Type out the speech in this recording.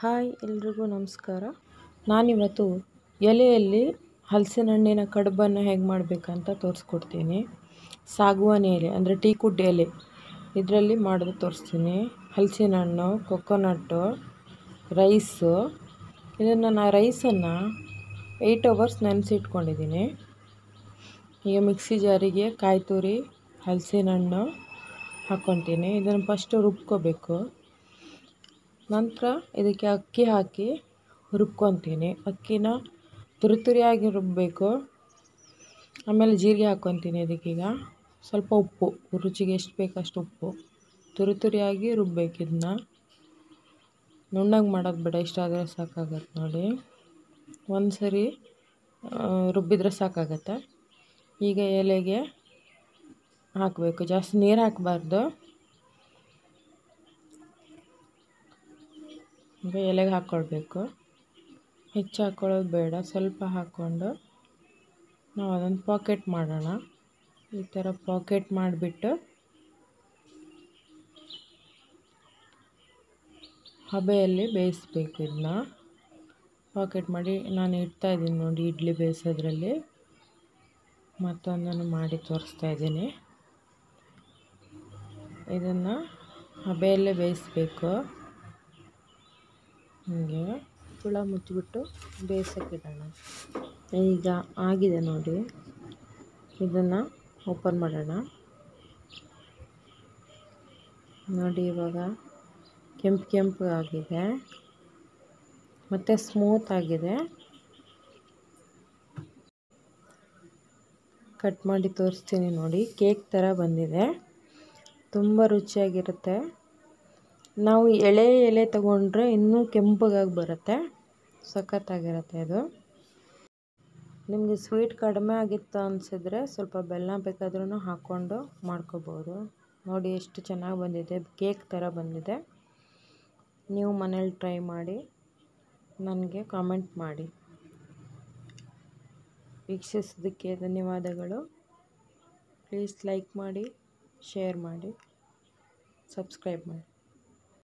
hi ಎಲ್ರಿಗೂ ನಮಸ್ಕಾರ ನಾನಿವತ್ತು ಎಲೆಯಲ್ಲಿ ಹಲಸಿನ ಹಣ್ಣಿನ ಕಡುಬನ್ನು ಹೇಗೆ ಮಾಡಬೇಕಂತ ತೋರಿಸ್ಕೊಡ್ತೀನಿ ಸಾಗುವಾನಿ ಎಲೆ ಅಂದರೆ ಟೀಕುಡ್ ಎಲೆ ಇದರಲ್ಲಿ ಮಾಡೋದು ತೋರಿಸ್ತೀನಿ ಹಲಸಿನ ಹಣ್ಣು ಕೊಕೊನಟ್ಟು ರೈಸು ಇದನ್ನು ನಾ ರೈಸನ್ನು ಏಯ್ಟ್ ಅವರ್ಸ್ ನೆನೆಸಿಟ್ಕೊಂಡಿದ್ದೀನಿ ಈಗ ಮಿಕ್ಸಿ ಜಾರಿಗೆ ಕಾಯಿ ತುರಿ ಹಲಸಿನ ಹಣ್ಣು ಹಾಕ್ಕೊತೀನಿ ಇದನ್ನು ಫಸ್ಟು ರುಬ್ಕೋಬೇಕು ನಂತರ ಇದಕ್ಕೆ ಅಕ್ಕಿ ಹಾಕಿ ರುಬ್ಕೊತೀನಿ ಅಕ್ಕಿನ ತುರಿ ತುರಿಯಾಗಿ ರುಬ್ಬಬೇಕು ಆಮೇಲೆ ಜೀರಿಗೆ ಹಾಕ್ಕೊತೀನಿ ಇದಕ್ಕೀಗ ಸ್ವಲ್ಪ ಉಪ್ಪು ರುಚಿಗೆ ಎಷ್ಟು ಬೇಕು ಅಷ್ಟು ಉಪ್ಪು ತುರಿ ತುರಿಯಾಗಿ ರುಬ್ಬೇಕು ಇದನ್ನ ನುಣ್ಣಗೆ ಮಾಡೋದು ಬೇಡ ಇಷ್ಟಾದರೆ ಸಾಕಾಗತ್ತೆ ನೋಡಿ ಒಂದು ಸರಿ ರುಬ್ಬಿದ್ರೆ ಸಾಕಾಗತ್ತೆ ಈಗ ಎಲೆಗೆ ಹಾಕಬೇಕು ಜಾಸ್ತಿ ನೀರು ಹಾಕಬಾರ್ದು ಈಗ ಎಲೆಗೆ ಹಾಕ್ಕೊಳ್ಬೇಕು ಹೆಚ್ಚು ಹಾಕ್ಕೊಳ್ಳೋದು ಬೇಡ ಸ್ವಲ್ಪ ಹಾಕ್ಕೊಂಡು ನಾವು ಅದನ್ನು ಪಾಕೆಟ್ ಮಾಡೋಣ ಈ ಥರ ಪಾಕೆಟ್ ಮಾಡಿಬಿಟ್ಟು ಹಬೆಯಲ್ಲಿ ಬೇಯಿಸ್ಬೇಕು ಇದನ್ನ ಪಾಕೆಟ್ ಮಾಡಿ ನಾನು ಇಡ್ತಾಯಿದ್ದೀನಿ ನೋಡಿ ಇಡ್ಲಿ ಬೇಯಿಸೋದ್ರಲ್ಲಿ ಮತ್ತೊಂದನ್ನು ಮಾಡಿ ತೋರಿಸ್ತಾ ಇದ್ದೀನಿ ಇದನ್ನು ಹಬೆಯಲ್ಲೇ ಬೇಯಿಸ್ಬೇಕು ಹೀಗೆ ಹುಳ ಮುಚ್ಚಿಬಿಟ್ಟು ಬೇಯಿಸೋಕ್ಕಿಡೋಣ ಈಗ ಆಗಿದೆ ನೋಡಿ ಇದನ್ನು ಓಪನ್ ಮಾಡೋಣ ನೋಡಿ ಇವಾಗ ಕೆಂಪು ಕೆಂಪು ಆಗಿದೆ ಮತ್ತು ಸ್ಮೂತ್ ಆಗಿದೆ ಕಟ್ ಮಾಡಿ ತೋರಿಸ್ತೀನಿ ನೋಡಿ ಕೇಕ್ ಥರ ಬಂದಿದೆ ತುಂಬ ರುಚಿಯಾಗಿರುತ್ತೆ ನಾವು ಎಳೆ ಎಲೆ ತಗೊಂಡ್ರೆ ಇನ್ನೂ ಕೆಂಪಗಾಗಿ ಬರುತ್ತೆ ಸಖತ್ತಾಗಿರುತ್ತೆ ಅದು ನಿಮಗೆ ಸ್ವೀಟ್ ಕಡಿಮೆ ಆಗಿತ್ತು ಅನಿಸಿದ್ರೆ ಸ್ವಲ್ಪ ಬೆಲ್ಲ ಬೇಕಾದ್ರೂ ಹಾಕ್ಕೊಂಡು ಮಾಡ್ಕೋಬೋದು ನೋಡಿ ಎಷ್ಟು ಚೆನ್ನಾಗಿ ಬಂದಿದೆ ಕೇಕ್ ಥರ ಬಂದಿದೆ ನೀವು ಮನೇಲಿ ಟ್ರೈ ಮಾಡಿ ನನಗೆ ಕಾಮೆಂಟ್ ಮಾಡಿ ವೀಕ್ಷಿಸೋದಕ್ಕೆ ಧನ್ಯವಾದಗಳು ಪ್ಲೀಸ್ ಲೈಕ್ ಮಾಡಿ ಶೇರ್ ಮಾಡಿ ಸಬ್ಸ್ಕ್ರೈಬ್ ಮಾಡಿ